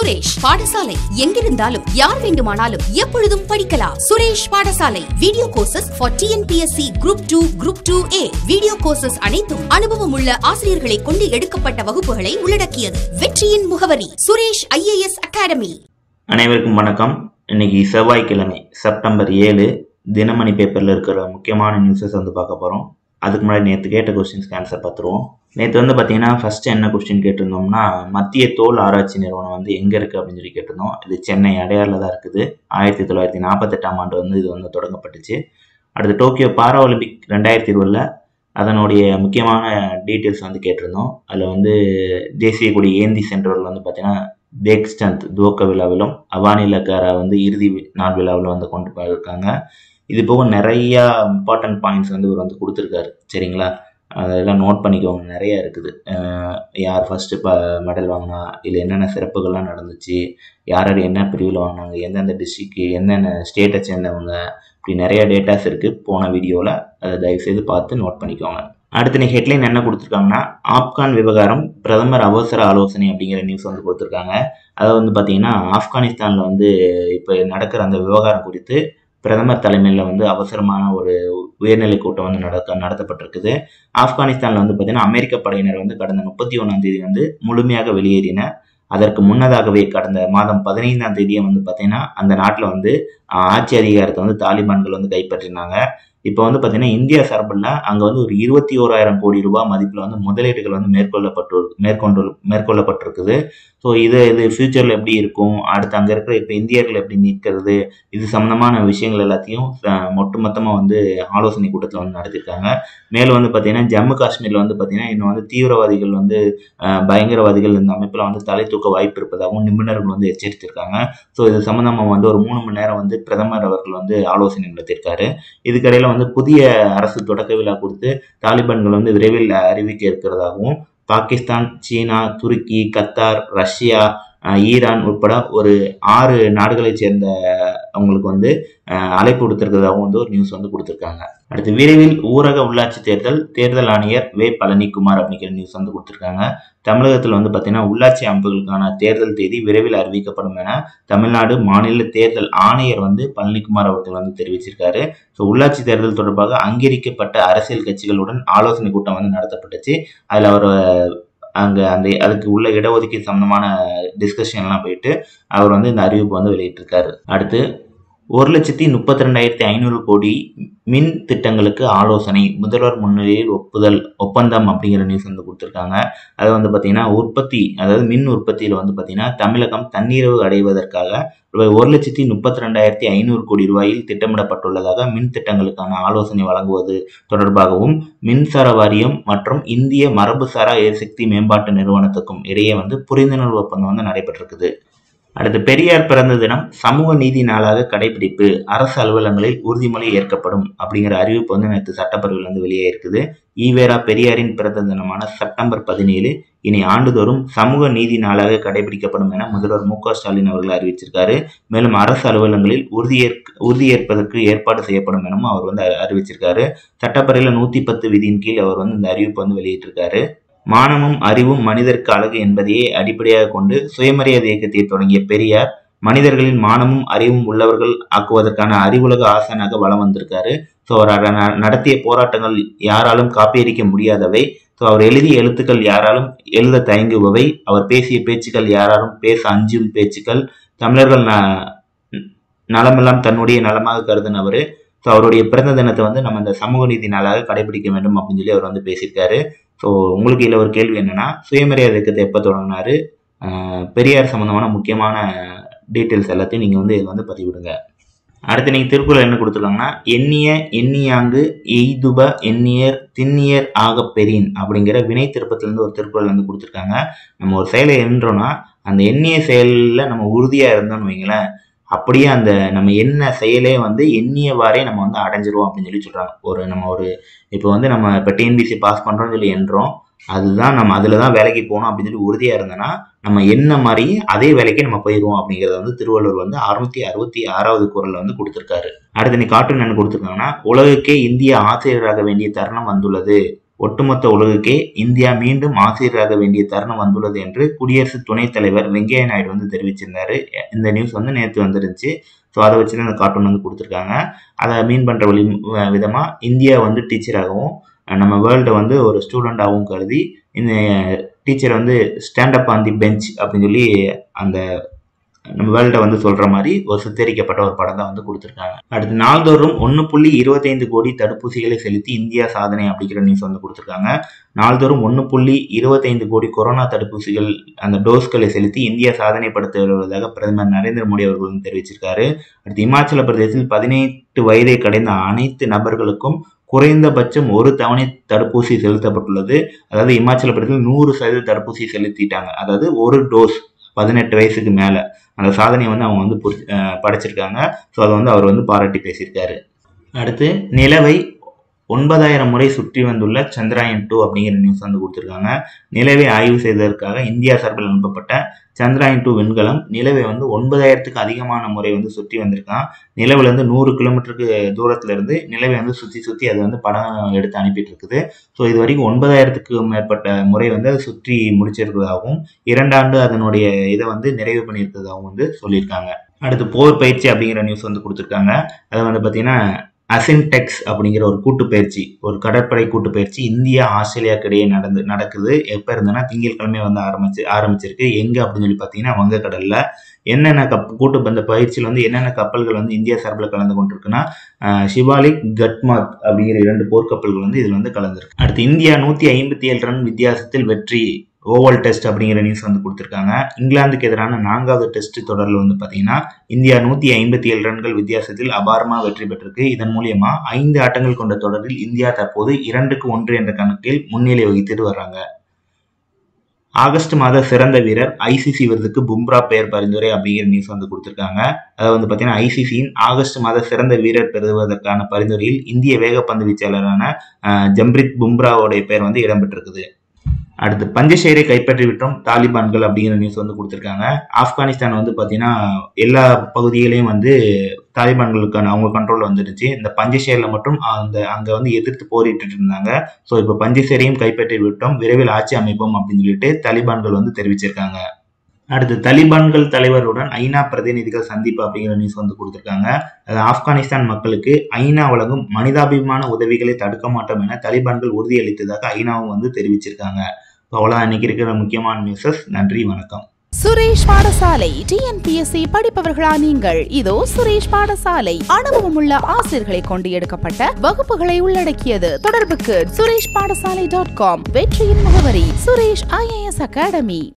சுரேஷ் பாடசாலை எங்கிருந்தாலும் யார் வேண்டுமானாலும் எப்பொழுதும் படிக்கலாம் Suresh Padasalai video courses for TNPSC group two group two A video courses அனைத்தும் அனுபவம் உள்ள ஆசிரியர்களை கொண்டு எடுக்கப்பட்ட வகுப்புகளை உள்ளடக்கியது வெற்றியின் முகவரி சுரேஷ் ஐஏஎஸ் அகாடமி அனைவருக்கும் வணக்கம் இன்னைக்கு செவ்வாய்க்கிழமை செப்டம்பர் ஏழு தினமணி பேப்பரில் இருக்கிற முக்கியமான நியூஸஸ் வந்து பார்க்க போகிறோம் அதுக்கு முன்னாடி நேற்று கேட்ட கொஸ்டின்ஸ்க்கு ஆன்சர் பார்த்துருவோம் நேற்று வந்து பார்த்தீங்கன்னா ஃபஸ்ட்டு என்ன கொஸ்டின் கேட்டிருந்தோம்னா மத்திய தோல் ஆராய்ச்சி நிறுவனம் வந்து எங்கே இருக்குது அப்படின்னு சொல்லி கேட்டிருந்தோம் இது சென்னை அடையாறில் தான் இருக்குது ஆயிரத்தி தொள்ளாயிரத்தி நாற்பத்தெட்டாம் ஆண்டு வந்து இது வந்து தொடங்கப்பட்டுச்சு அடுத்து டோக்கியோ பாரா ஒலிம்பிக் ரெண்டாயிரத்தி இருபதில் அதனுடைய முக்கியமான டீட்டெயில்ஸ் வந்து கேட்டிருந்தோம் அதில் வந்து தேசிய கொடி ஏந்தி சென்றவர்கள் வந்து பார்த்தீங்கன்னா தேக்ஸ்டந்த் துவக்க விழாவிலும் அவானி லக்காரா வந்து இறுதி வி- நாள் விழாவில் வந்து கொண்டு போயிருக்காங்க இது போக நிறையா இம்பார்ட்டன்ட் பாயிண்ட்ஸ் வந்து இவர் வந்து கொடுத்துருக்காரு சரிங்களா அதெல்லாம் நோட் பண்ணிக்கோங்க நிறைய இருக்குது அஹ் யார் ஃபஸ்ட்டு இப்போ மெடல் வாங்கினா இதில் என்னென்ன சிறப்புகள்லாம் நடந்துச்சு யார் யார் என்ன பிரிவில் வாங்கினாங்க எந்தெந்த டிஸ்ட்ரிக்கு என்னென்ன ஸ்டேட்டை சேர்ந்தவங்க இப்படி நிறைய டேட்டாஸ் இருக்குது போன வீடியோவில் அதை தயவுசெய்து பார்த்து நோட் பண்ணிக்கோங்க அடுத்து நீ ஹெட்லைன் என்ன கொடுத்துருக்காங்கன்னா ஆப்கான் விவகாரம் பிரதமர் அவசர ஆலோசனை அப்படிங்கிற நியூஸ் வந்து கொடுத்துருக்காங்க அதை வந்து பார்த்தீங்கன்னா ஆப்கானிஸ்தானில் வந்து இப்போ நடக்கிற அந்த விவகாரம் குறித்து பிரதமர் தலைமையில் வந்து அவசரமான ஒரு உயர்நிலை கூட்டம் வந்து நடக்க நடத்தப்பட்டிருக்குது ஆப்கானிஸ்தானில் வந்து பார்த்தீங்கன்னா அமெரிக்க படையினர் வந்து கடந்த முப்பத்தி ஒன்றாம் தேதி வந்து முழுமையாக வெளியேறின அதற்கு முன்னதாகவே கடந்த மாதம் பதினைந்தாம் தேதியே வந்து பார்த்தீங்கன்னா அந்த நாட்டில் வந்து ஆஹ், ஆட்சி அதிகாரத்தை வந்து தாலிபான்கள் வந்து கைப்பற்றினாங்க இப்போ வந்து பார்த்தீங்கன்னா இந்தியா சார்பில் அங்கே வந்து ஒரு இருபத்தி ஓராயிரம் கோடி ரூபாய் மதிப்பில் வந்து முதலீடுகள் வந்து மேற்கொள்ளப்பட்டு மேற்கொண்டு மேற்கொள்ளப்பட்டிருக்குது ஸோ இது இது ஃப்யூச்சரில் எப்படி இருக்கும் அடுத்து அங்கே இருக்கிற இப்போ இந்தியர்கள் எப்படி மீட்கிறது இது சம்மந்தமான விஷயங்கள் எல்லாத்தையும் அஹ், ஒட்டுமொத்தமாக வந்து ஆலோசனை கூட்டத்தில் வந்து நடத்திருக்காங்க மேலும் வந்து பார்த்தீங்கன்னா ஜம்மு காஷ்மீரில் வந்து பார்த்தீங்கன்னா இன்னும் வந்து தீவிரவாதிகள் வந்து அஹ், பயங்கரவாதிகள் இந்த அமைப்பில் வந்து தலை தூக்க வாய்ப்பு இருப்பதாகவும் நிபுணர்கள் வந்து எச்சரித்திருக்காங்க ஸோ இது சம்மந்தமாக வந்து ஒரு மூணு மணி நேரம் வந்து பிரதமர் அவர்கள் வந்து ஆலோசனை நடத்தியிருக்காரு இதுக்கடையில் வந்து புதிய அரசு தொடக்க விழா குறித்து தாலிபான்கள் வந்து விரைவில் அறிவிக்க இருக்கிறதாகவும் பாகிஸ்தான் சீனா துருக்கி கத்தார் ரஷ்யா அஹ், ஈரான் உட்பட ஒரு ஆறு நாடுகளைச் சேர்ந்த அவங்களுக்கு வந்து அஹ், அழைப்பு கொடுத்திருக்கிறதாகவும் வந்து ஒரு நியூஸ் வந்து கொடுத்துருக்காங்க அடுத்து விரைவில் ஊரக உள்ளாட்சி தேர்தல் தேர்தல் ஆணையர் வே பழனிக்குமார் அப்படிங்கிற நியூஸ் வந்து கொடுத்துருக்காங்க தமிழகத்தில் வந்து பார்த்தீங்கன்னா உள்ளாட்சி அமைப்புகளுக்கான தேர்தல் தேதி விரைவில் அறிவிக்கப்படும் என தமிழ்நாடு மாநில தேர்தல் ஆணையர் வந்து பழனிக்குமார் அவர்கள் வந்து தெரிவிச்சிருக்காரு ஸோ உள்ளாட்சி தேர்தல் தொடர்பாக அங்கீகரிக்கப்பட்ட அரசியல் கட்சிகளுடன் ஆலோசனை கூட்டம் வந்து நடத்தப்பட்டுச்சு அதில் அவர் அங்கே அந்த அதுக்கு உள்ள இடஒதுக்கீடு சம்பந்தமான டிஸ்கஷன்லாம் போயிட்டு அவர் வந்து இந்த அறிவிப்பு வந்து வெளியிட்டிருக்காரு அடுத்து ஒரு லட்சத்தி முப்பத்தி ரெண்டாயிரத்தி ஐநூறு கோடி மின் திட்டங்களுக்கு ஆலோசனை முதல்வர் முன்னிலையில் ஒப்புதல் ஒப்பந்தம் அப்படிங்கிற நியூஸ் வந்து கொடுத்துருக்காங்க அது வந்து பார்த்தீங்கன்னா உற்பத்தி அதாவது மின் உற்பத்தியில் வந்து பார்த்தீங்கன்னா தமிழகம் தன்னிறைவு அடைவதற்காக ரூபாய் ஒரு லட்சத்தி முப்பத்தி ரெண்டாயிரத்தி ஐநூறு கோடி ரூபாயில் திட்டமிடப்பட்டுள்ளதாக மின் திட்டங்களுக்கான ஆலோசனை வழங்குவது தொடர்பாகவும் மின்சார வாரியம் மற்றும் இந்திய மரபுசாரா எரிசக்தி மேம்பாட்டு நிறுவனத்துக்கும் இடையே வந்து புரிந்துணர்வு ஒப்பந்தம் வந்து நடைபெற்றிருக்குது அடுத்து பெரியார் பிறந்த தினம் சமூக நீதி நாளாக கடைபிடிப்பு அரசு அலுவலகங்களில் உறுதிமொழி ஏற்கப்படும் அப்படிங்கிற அறிவிப்பு வந்து நேற்று சட்டப்பேரவையில் வந்து வெளியே இருக்குது ஈவேரா பெரியாரின் பிறந்த தினமான செப்டம்பர் பதினேழு இனி ஆண்டுதோறும் சமூக நீதி நாளாக கடைபிடிக்கப்படும் என முதல்வர் மு க ஸ்டாலின் அவர்கள் அறிவிச்சிருக்காரு மேலும் அரசு அலுவலகங்களில் உறுதியேற்க உறுதியேற்பதற்கு ஏற்பாடு செய்யப்படும் எனவும் அவர் வந்து அறி- அறிவிச்சிருக்காரு சட்டப்பேரவையில் நூத்தி பத்து விதியின் கீழ் அவர் வந்து இந்த அறிவிப்பு வந்து வெளியிட்டிருக்காரு மானமும் அறிவும் மனிதருக்கு அழகு என்பதையே அடிப்படையாக கொண்டு சுயமரியாதை இயக்கத்தை தொடங்கிய பெரியார் மனிதர்களின் மானமும் அறிவும் உள்ளவர்கள் ஆக்குவதற்கான அறிவுலக ஆசானாக வலம் வந்திருக்காரு ஸோ அவர் அட- ந- நடத்திய போராட்டங்கள் யாராலும் காப்பியடிக்க முடியாதவை ஸோ அவர் எழுதிய எழுத்துக்கள் யாராலும் எழுத தயங்குபவை அவர் பேசிய பேச்சுக்கள் யாராலும் பேச அஞ்சும் பேச்சுக்கள் தமிழர்கள் ந நலமெல்லாம் தன்னுடைய நலமாக கருதினவர் ஸோ அவருடைய பிறந்த தினத்தை வந்து நம்ம இந்த சமூக நீதி நாளாக கடைபிடிக்க வேண்டும் அப்படின்னு சொல்லி அவர் வந்து பேசியிருக்காரு ஸோ உங்களுக்கு இதில் ஒரு கேள்வி என்னன்னா சுயமரியாதை இயக்கத்தை எப்போ தொடங்கினாரு ஆஹ் பெரியார் சம்பந்தமான முக்கியமான டீட்டெயில்ஸ் எல்லாத்தையும் நீங்கள் வந்து இதில் வந்து பதிவிடுங்க அடுத்து நீங்கள் திருக்குறள் என்ன கொடுத்துருக்காங்கன்னா எண்ணிய எண்ணியாங்கு எய்துப எண்ணியர் திண்ணியர் ஆக பெறின் அப்படிங்கிற வினை திருப்பத்திலேருந்து ஒரு திருக்குறள் வந்து கொடுத்துருக்காங்க நம்ம ஒரு செயலை எண்ணுறோம்னா அந்த எண்ணிய செயலில் நம்ம உறுதியாக இருந்தோம்னு வைங்களேன் அப்படியே அந்த நம்ம என்ன செயலே வந்து எண்ணியவாறே நம்ம வந்து அடைஞ்சிருவோம் அப்படின்னு சொல்லி சொல்கிறாங்க ஒரு நம்ம ஒரு இப்போ வந்து நம்ம இப்போ டிஎன்பிசி பாஸ் பண்ணுறோம்னு சொல்லி எண்ணுறோம் அதுதான் நம்ம அதில் தான் வேலைக்கு போகணும் அப்படின்னு சொல்லி உறுதியாக இருந்தோன்னா நம்ம என்ன மாதிரி அதே வேலைக்கு நம்ம போயிடுவோம் அப்படிங்கிறத வந்து திருவள்ளுவர் வந்து அறுநூத்தி அறுபத்தி ஆறாவது குரல்ல வந்து கொடுத்துருக்காரு அடுத்து நீ கார்ட்டூன் என்ன கொடுத்துருக்காங்கன்னா உலகுக்கே இந்திய ஆசிரியராக வேண்டிய தருணம் வந்துள்ளது ஒட்டுமொத்த உலகுக்கே இந்தியா மீண்டும் ஆசிரியராக வேண்டிய தருணம் வந்துள்ளது என்று குடியரசு துணைத் தலைவர் வெங்கையா நாயுடு வந்து தெரிவிச்சிருந்தாரு இந்த நியூஸ் வந்து நேற்று வந்துருந்துச்சு ஸோ அதை வச்சு அந்த கார்ட்டூன் வந்து கொடுத்துருக்காங்க அதை மீன் பண்ணுற வழி விதமாக இந்தியா வந்து டீச்சராகவும் நம்ம வேர்ல்டை வந்து ஒரு ஸ்டூடெண்டாகவும் கருதி இந்த டீச்சர் வந்து ஸ்டாண்டப் ஆன் தி பெஞ்ச் அப்படின்னு சொல்லி அந்த நம்ம வேர்ல்டை வந்து சொல்கிற மாதிரி ஒரு சித்தரிக்கப்பட்ட ஒரு படம் தான் வந்து கொடுத்துருக்காங்க அடுத்து நாள்தோறும் ஒன்று புள்ளி இருபத்தைந்து கோடி தடுப்பூசிகளை செலுத்தி இந்தியா சாதனை அப்படிங்கிற நியூஸ் வந்து கொடுத்துருக்காங்க நாள்தோறும் ஒன்று புள்ளி இருபத்தைந்து கோடி கொரோனா தடுப்பூசிகள் அந்த டோஸ்களை செலுத்தி இந்தியா சாதனை படுத்த வருவதாக பிரதமர் நரேந்திர மோடி அவர்கள் வந்து தெரிவிச்சிருக்காரு அடுத்து இமாச்சல பிரதேசத்தில் பதினெட்டு வயதை கடைந்த அனைத்து நபர்களுக்கும் குறைந்தபட்சம் ஒரு தவணை தடுப்பூசி செலுத்தப்பட்டுள்ளது அதாவது இமாச்சல பிரதேசத்தில் நூறு சதவீத தடுப்பூசி செலுத்திட்டாங்க அதாவது ஒரு டோஸ் பதினெட்டு வயசுக்கு மேலே அந்த சாதனையை வந்து அவங்க வந்து புரி படைச்சிருக்காங்க ஸோ அதை வந்து அவர் வந்து பாராட்டி பேசியிருக்காரு அடுத்து நிலவை ஒன்பதாயிரம் முறை சுற்றி வந்துள்ள சந்திராயன் டூ அப்படிங்கிற நியூஸ் வந்து கொடுத்துருக்காங்க நிலவை ஆய்வு செய்வதற்காக இந்தியா சார்பில் அனுப்பப்பட்ட சந்திராயன் டூ விண்கலம் நிலவை வந்து ஒன்பதாயிரத்துக்கு அதிகமான முறை வந்து சுற்றி வந்திருக்கான் நிலவுலேருந்து நூறு கிலோமீட்டருக்கு தூரத்துல இருந்து நிலவை வந்து சுற்றி சுற்றி அதை வந்து படம் எடுத்து அனுப்பிட்டு இருக்குது ஸோ இது வரைக்கும் ஒன்பதாயிரத்துக்கு மேற்பட்ட முறை வந்து அதை சுற்றி முடிச்சிருக்கிறதாகவும் இரண்டாண்டு அதனுடைய இதை வந்து நிறைவு பண்ணியிருக்கிறதாகவும் வந்து சொல்லியிருக்காங்க அடுத்து போர் பயிற்சி அப்படிங்கிற நியூஸ் வந்து கொடுத்துருக்காங்க அதை வந்து பார்த்தீங்கன்னா அசின்டெக்ஸ் அப்படிங்கிற ஒரு கூட்டு பயிற்சி ஒரு கடற்படை கூட்டு பயிற்சி இந்தியா ஆஸ்திரேலியாவுக்கு இடையே நடந்து நடக்குது எப்போ இருந்ததுன்னா திங்கட்கிழமை வந்து ஆரம்பிச்சு ஆரம்பிச்சிருக்கு எங்கே அப்படின்னு சொல்லி பார்த்தீங்கன்னா வங்கக்கடலில் என்னென்ன கப் கூட்டு அந்த பயிற்சியில் வந்து என்னென்ன கப்பல்கள் வந்து இந்தியா சார்பில் கலந்து கொண்டிருக்குன்னா ஷிவாலிக் கட்மாத் அப்படிங்கிற இரண்டு போர்க்கப்பல்கள் வந்து இதில் வந்து கலந்துருக்கு அடுத்து இந்தியா நூற்றி ஐம்பத்தி ஏழு ரன் வித்தியாசத்தில் வெற்றி ஓவல் டெஸ்ட் அப்படிங்கிற நியூஸ் வந்து கொடுத்துருக்காங்க இங்கிலாந்துக்கு எதிரான நான்காவது டெஸ்ட் தொடரில் வந்து பார்த்தீங்கன்னா இந்தியா நூற்றி ஐம்பத்தி ஏழு ரன்கள் வித்தியாசத்தில் அபாரமாக வெற்றி பெற்றிருக்கு இதன் மூலியமா ஐந்து ஆட்டங்கள் கொண்ட தொடரில் இந்தியா தற்போது இரண்டுக்கு ஒன்று என்ற கணக்கில் முன்னிலை வகித்துட்டு வர்றாங்க ஆகஸ்ட் மாத சிறந்த வீரர் ஐசிசி விருதுக்கு பும்ரா பெயர் பரிந்துரை அப்படிங்கிற நியூஸ் வந்து கொடுத்துருக்காங்க அதை வந்து பார்த்தீங்கன்னா ஐசிசியின் ஆகஸ்ட் மாத சிறந்த வீரர் பெறுவதற்கான பரிந்துரையில் இந்திய வேகப்பந்து வீச்சாளரான ஜம்ரித் பும்ராவோடைய பெயர் வந்து இடம்பெற்றிருக்குது அடுத்து பஞ்சஷேரை கைப்பற்றி விட்டோம் தாலிபான்கள் அப்படிங்கிற நியூஸ் வந்து கொடுத்துருக்காங்க ஆப்கானிஸ்தான் வந்து பார்த்தீங்கன்னா எல்லா பகுதிகளையும் வந்து தாலிபான்களுக்கான அவங்க கண்ட்ரோல் வந்துருச்சு இந்த பஞ்சஷேரில் மட்டும் அந்த அங்கே வந்து எதிர்த்து போரிட்டு இருந்தாங்க ஸோ இப்போ பஞ்சஷேரையும் கைப்பற்றி விட்டோம் விரைவில் ஆட்சி அமைப்போம் அப்படின்னு சொல்லிட்டு தாலிபான்கள் வந்து தெரிவிச்சிருக்காங்க அடுத்து தலிபான்கள் தலைவருடன் ஐநா பிரதிநிதிகள் சந்திப்பு அப்படிங்கிற நியூஸ் வந்து கொடுத்துருக்காங்க அது ஆப்கானிஸ்தான் மக்களுக்கு ஐநா வழங்கும் மனிதாபிமான உதவிகளை தடுக்க மாட்டோம் என தலிபான்கள் உறுதியளித்ததாக ஐநாவும் வந்து தெரிவிச்சிருக்காங்க அவ்வளோதான் இன்னைக்கு இருக்கிற முக்கியமான நியூஸஸ் நன்றி வணக்கம் சுரேஷ் பாடசாலை டிஎன்பிஎஸ்சி படிப்பவர்களா நீங்கள் இதோ சுரேஷ் பாடசாலை அனுபவமுள்ள ஆசிரியர்களை கொண்டு எடுக்கப்பட்ட வகுப்புகளை உள்ளடக்கியது தொடர்புக்கு சுரேஷ் பாடசாலை டாட் காம் வெற்றியின் முகவரி சுரேஷ் ஐஏஎஸ் அகாடமி